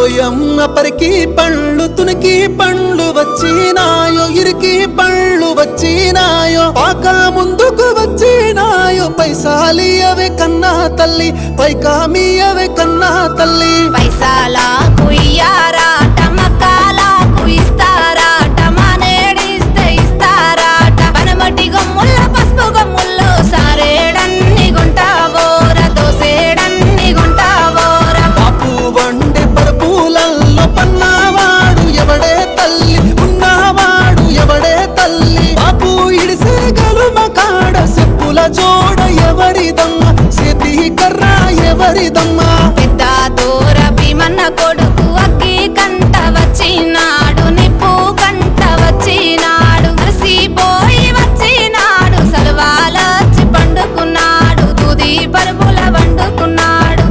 ఓయమ్మ పరికి పండ్లు తునికి పండ్లు వచ్చినాయో ఇరికి పండ్లు వచ్చినాయో పాక ముందుకు వచ్చినాయో పైసాలియవే కన్నా తల్లి పైకామియవే కన్నా తల్లి పైసాలకు ఇయ్యారాట మక్కాలకు ఇస్తారాట మానేడిస్తే ఇస్తారాట పనమటి గమ్ముల్ల పసుపు గమ్ముల్లో సారేడన్ని గుంటావోర దోసేడన్ని గుంటావోర పాపు వండే పరుపులల్లో పన్నవాడు ఎవడే తల్లి ఉన్నవాడు ఎవడే తల్లి పాపు ఇడిసే గలుమ కాడ చెప్పుల జోడ ఎవరిదమ్మ చేతి కర్ర ఎవరిదమ్మ పెద్ద దూర భీమన్న కొడుకు అగ్గి కంట వచ్చినాడు నిప్పు కంట వచ్చినాడు కలిసిపోయి వచ్చినాడు సలవాలొచ్చి పండుకున్నాడు దూది పరుపుల వండుకున్నాడు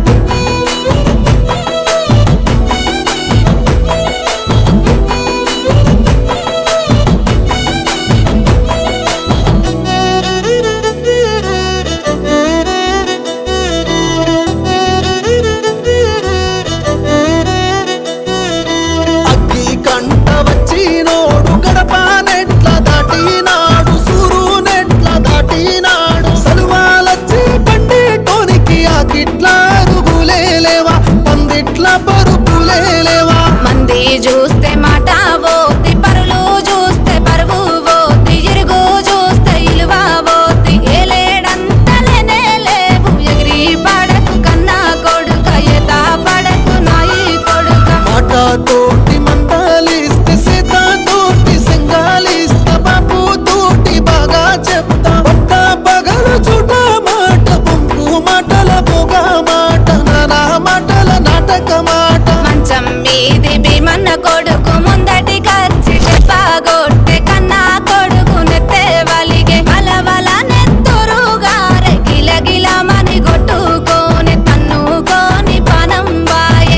అగ్గి కంట వచ్చినోడు గడప నెట్ల దాటినాడు సూరు నెట్ల దాటినాడు సలువాలొచ్చి పండేటోనికి ఆ కిట్ల రుగులేలేవా పందిట్ల పరుపులేలేవా మంది చూస్తే మాట పోతి పరులు చూస్తే పరువు పోతి ఇరుగు చూస్తే ఇలువ పోతి ఏలేడంతలేనే లేవు ఎగిరి పడకు కన్నా కొడుక ఎత పడకు నాయి కొడుక మాట తోటి మందలిస్తే సీత తోటి సింగాలిస్తా బాపు తోటి బాగా చెప్తా పట్ట పగలు చుట మాట పొంపు మాటల పొగ మాట నానా మాటల నాటక మాట మంచం మీది భీమన్న కొడుకు ముందటి కచ్చి చెప్పగొట్టె కన్నా కొడుకు నెత్తే వలిగే వలవల నెత్తురుగారె గిల గిల మని కొట్టుకోని తన్నుకోని పనం బాయే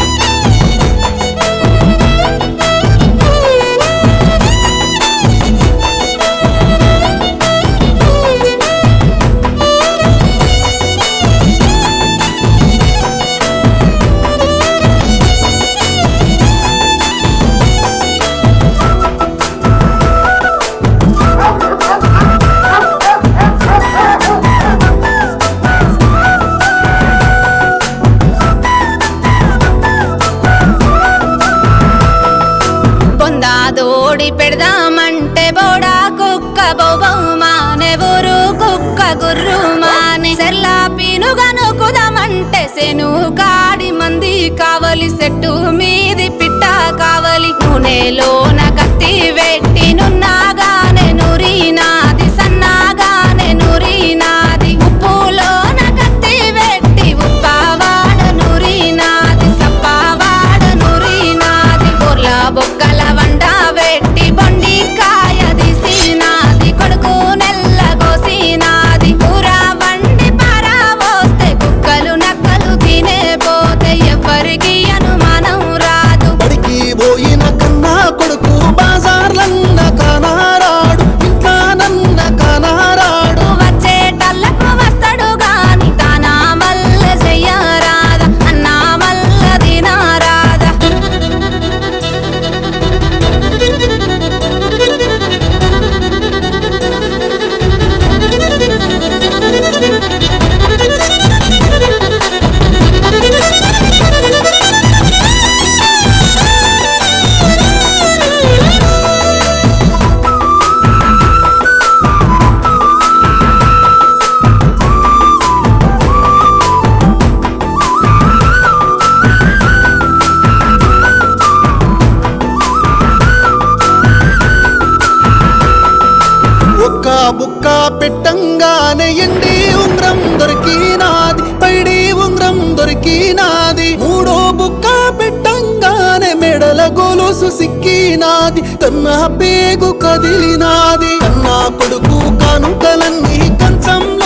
బొందాదోడి పెడదామంటే బోడా కుక్క బొబౌమానే ఊరు కుక్క గుర్రుమానే సెల్లా పీనుగను కుదమంటే సెను కాడి మంది కావలి సెట్టు మీది పిట్ట కావలి నూనెలోన కత్తి వెట్టి నున్నాగానే నూరినాది సన్నాగానే నూరినాది ఉప్పులోన కత్తి వెట్టి ఉప్పవాడ నూరినాది సప్పవాడ నూరినాది బొర్ల బొక్కల వండ వెట్టి బొండి కాయ తీసినాది కొడుకు నెల్ల కోసినాది కూర వండి పారా పోస్తే కుక్కలు నక్కలు తినే పోతే ఎవరికి అనుమానం రాదు బడికి పోయిన కన్నా కొడుకు బాజార్లన్న కానారాడు ఇంట్లో నన్న కానారాడు వచ్చేటల్లకు వస్తాడు గాని తానా మల్ల చెయ్యరాద అన్నా మల్ల దినారాద ఒక్క బుక్క పెట్టంగానే ఎండి ఉంగరం దొరికినాది పైడి ఉంగరం దొరికినాది మూడో బుక్క పెట్టంగానే మెడల గొలుసు సిక్కినాది తన పేగు కదిలినాది కన్నా కొడుకు కానుకలన్నీ కంచం